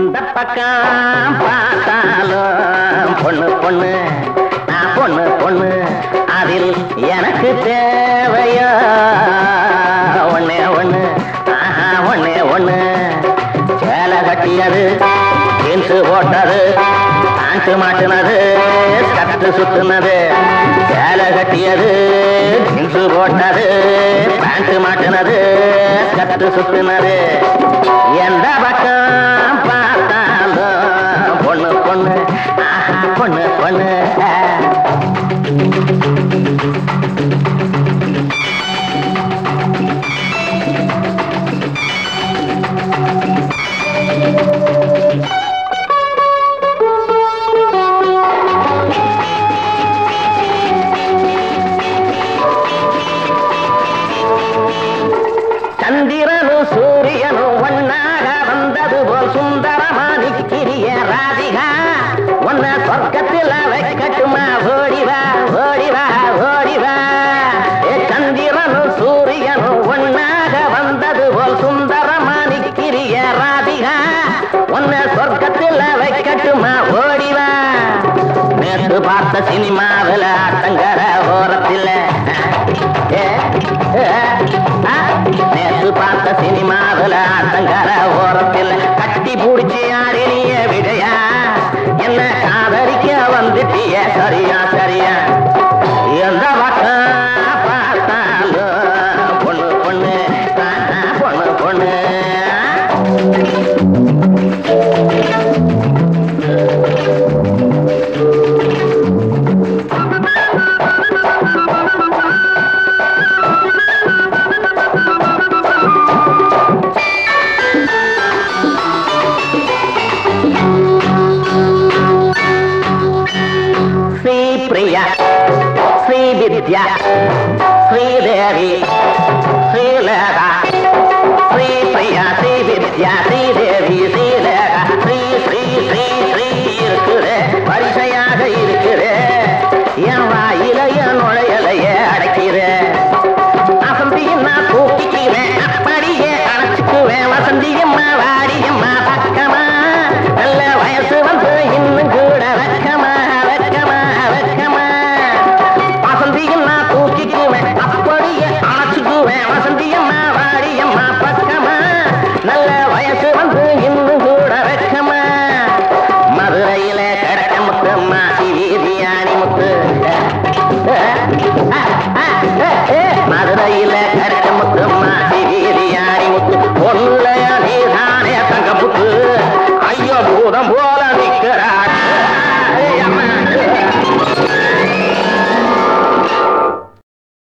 எந்த பக்கம் பார்த்தாலும் பொண்ணு பொண்ணு நான் பொண்ணு பொண்ணு அதில் எனக்கு தேவையோ ஒண்ணே ஒண்ணு ஆஹா ஒண்ணே ஒண்ணு சேலை கட்டியது ஜீன்ஸ் போட்டது பேண்ட் மாட்டுனது கட்டு சுத்துனது சேலை கட்டியது ஜீன்ஸ் போட்டது பேண்ட் மாட்டுனது கட்டு சுத்துனது எந்த பக்கம் பார்த்தாலும் பொண்ணு பொண்ணு ஆஹா பொண்ணு பொண்ணு சந்திரனும் சூரியனும் ஒன்னாக வந்தது போல் சுந்தரமா நிக்கிறிய ராதிகா உன்ன சொர்க்கத்தில் வைக்கட்டுமா ஓடிவா ஓடிவா ஓடிவா ஏ சந்திரனும் சூரியனும் ஒன்னாக வந்தது போல் சுந்தரமா நிக்கிறிய ராதிகா உன்ன சொர்க்கத்தில் வைக்கட்டுமா ஓடிவா நேற்று பார்த்த சினிமாவில் ஆட்டங்கர ஓரத்தில் ஏ, ஏ, ஆ, நேற்று பார்த்த சினிமாவில் ஆட்டங்கர ஓரத்தில் கட்டி பிடிச்சி ஆடினிய விஜயா என்ன காதலிக்க வந்துட்டிய சரியா சரியா எந்த பக்கம் பார்த்தாலும் பொண்ணு பொண்ணு ஆஹா, பொண்ணு பொண்ணு శ్రీ ప్రియ శ్రీ విద్య శ్రీదేవి శ్రీలేఖ శ్రీ ప్రియ శ్రీ విద్య శ్రీదేవి శ్రీలేఖ శ్రీ శ్రీ శ్రీ శ్రీ